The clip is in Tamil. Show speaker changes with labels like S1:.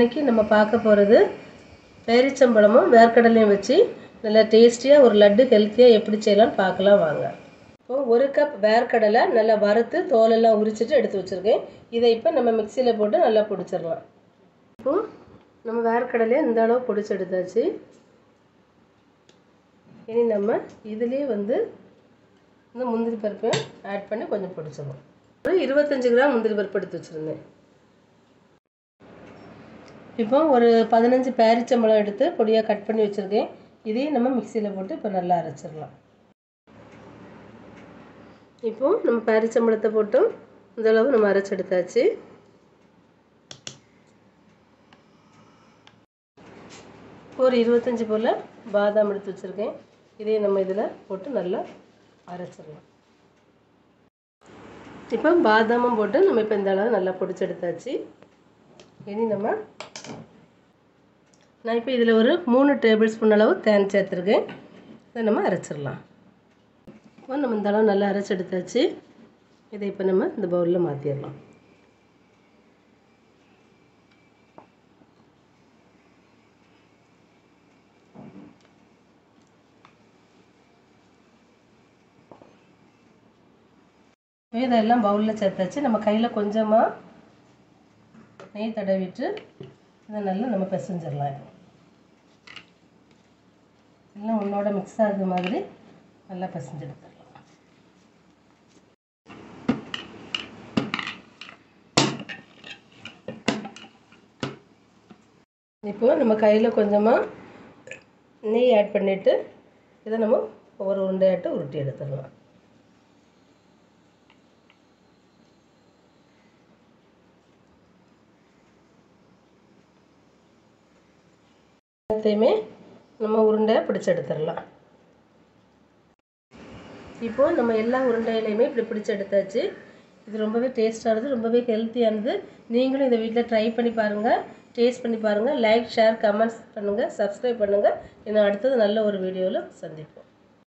S1: இன்றைக்கி நம்ம பார்க்க போகிறது பேரிச்சம்பழமும் வேர்க்கடலையும் வச்சு நல்லா டேஸ்டியாக ஒரு லட்டு ஹெல்த்தியாக எப்படி செய்யலாம்னு பார்க்கலாம் வாங்க இப்போ ஒரு கப் வேர்க்கடலை நல்லா வறுத்து தோலெல்லாம் உரிச்சிட்டு எடுத்து வச்சுருக்கேன் இதை இப்போ நம்ம மிக்சியில் போட்டு நல்லா பிடிச்சிடலாம் இப்போ நம்ம வேர்க்கடலையை இந்த அளவு பிடிச்சி எடுத்தாச்சு இனி நம்ம இதுலேயே வந்து இந்த முந்திரி பருப்பையும் ஆட் பண்ணி கொஞ்சம் பிடிச்சிடலாம் ஒரு இருபத்தஞ்சி கிராம் முந்திரி பருப்பு எடுத்து வச்சுருந்தேன் இப்போ ஒரு பதினஞ்சு பேரிச்சம்பழம் எடுத்து பொடியாக கட் பண்ணி வச்சுருக்கேன் இதையும் நம்ம மிக்சியில் போட்டு இப்போ நல்லா அரைச்சிடலாம் இப்போ நம்ம பேரிச்சம்பழத்தை போட்டும் இந்த அளவு நம்ம அரைச்சி எடுத்தாச்சு ஒரு இருபத்தஞ்சி போல் பாதாம் எடுத்து வச்சுருக்கேன் இதையும் நம்ம இதில் போட்டு நல்லா அரைச்சிடலாம் இப்போ பாதாமும் போட்டு நம்ம இப்போ இந்த அளவு நல்லா பொடிச்சு எடுத்தாச்சு இனி நம்ம நான் இப்போ இதில் ஒரு மூணு டேபிள் ஸ்பூன் அளவு தேன் சேர்த்துருக்கேன் இதை நம்ம அரைச்சிடலாம் இப்போ நம்ம இந்த அளவு நல்லா அரைச்சி எடுத்தாச்சு இதை இப்போ நம்ம இந்த பவுலில் மாற்றிடலாம் இதெல்லாம் பவுலில் சேர்த்தாச்சு நம்ம கையில் கொஞ்சமாக நெய் தடவிட்டு இதை நல்லா நம்ம பிசைஞ்சிடலாம் எல்லாம் உன்னோட மிக்ஸ் ஆகுது மாதிரி நல்லா பிசைஞ்சு எடுத்துடலாம் இப்போ நம்ம கையில் கொஞ்சமாக நெய் ஆட் பண்ணிவிட்டு இதை நம்ம ஒவ்வொரு உருண்டையாட்டு உருட்டி எடுத்துடலாம் எல்லாத்தையுமே நம்ம உருண்டையாக பிடிச்சி எடுத்துடலாம் இப்போது நம்ம எல்லா உருண்டையிலையுமே இப்படி பிடிச்சி எடுத்தாச்சு இது ரொம்பவே டேஸ்டானது ரொம்பவே ஹெல்த்தியானது நீங்களும் இதை வீட்டில் ட்ரை பண்ணி பாருங்கள் டேஸ்ட் பண்ணி பாருங்கள் லைக் ஷேர் கமெண்ட்ஸ் பண்ணுங்கள் சப்ஸ்கிரைப் பண்ணுங்கள் இன்னும் அடுத்தது நல்ல ஒரு வீடியோவில் சந்திப்போம்